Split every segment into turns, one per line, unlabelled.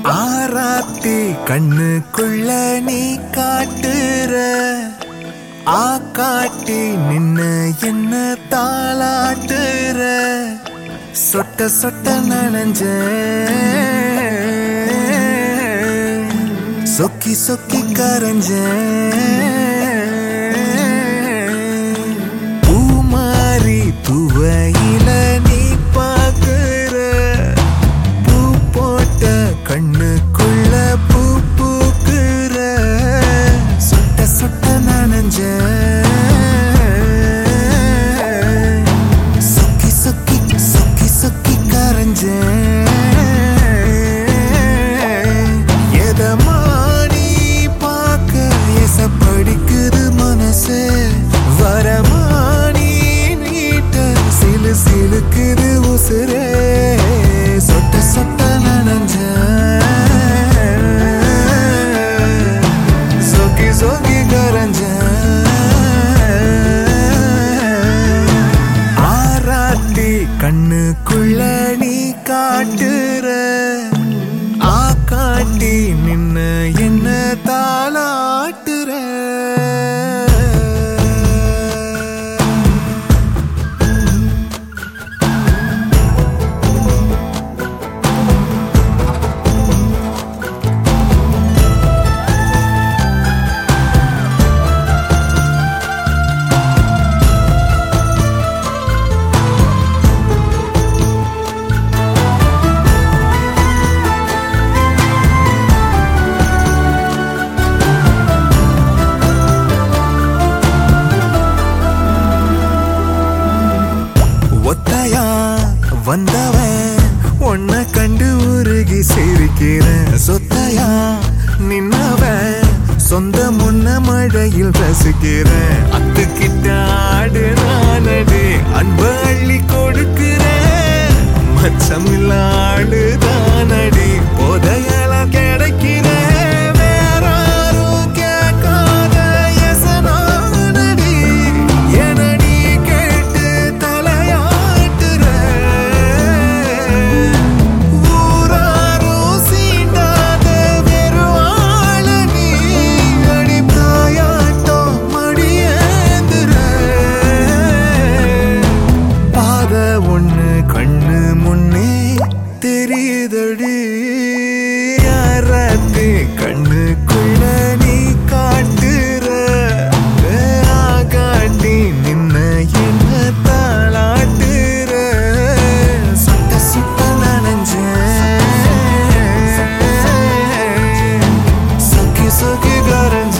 ஆராத்தி கண்ணுக்குள்ள நீ காட்டுற ஆ காட்டி நின்னு என்ன தாளாட்டுற சொட்ட சொட்ட நனைஞ்ச சொக்கி சொக்கி கரைஞ்ச பூமாரி துவையில நீ பாக்குற பூ போட்ட கண்ணுக்குள்ள பூ பூக்குற சுட்ட சுட்ட நனைஞ்ச சொக்கி சொக்கி சொக்கி சொக்கி கரைஞ்ச எதமானி பார்க்க எச படிக்குது மனசு வரமானி நீட்ட சிலு சிலுக்குது உசுரே சொட்ட சொட்ட நனைஞ்ச சொக்கி சொக்கி கரைஞ்ச ஆராட்டி கண்ணுக்குள்ள நீ காட்டுற ஆ காட்டி நின்ன என்ன தாளாட்டுற ஒத்தையா வந்தவன் உன்னை கண்டு உருகி சிரிக்கிறேன் சொத்தையா நின்னவன் சொந்த முன்ன மழையில் ரசிக்கிறேன் அத்துக்கிட்ட ஆடு நானடி அன்பு அள்ளி கொடுக்கிறேன் மச்சமில்லாடு தானடி போதையெல்லாம் கிடைக்கிறேன் வேற யாரும் கேட்காத எசனானடி எனடி கேட்டு தலையாட்டுற ஊராரும் சீண்டாத வெறும் ஆளடி அடிப்பாயாட்டம் மடியேந்துற பாத ஒண்ணு கண்ணு முன்னே தெரியுதடி யாராத்து கண்ணுக்குள்ள நீ காட்டுற காட்டி நின்ன என்ன தாளாட்டுற சுட்ட சுட்ட நனைஞ்ச சொக்கி சொக்கி கரைஞ்ச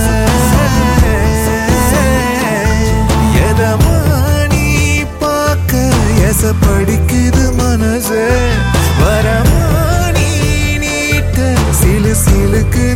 எதமானி பார்க்க எச படிக்குது மனசு வரமானி நீட்ட சிலு சிலுக்கு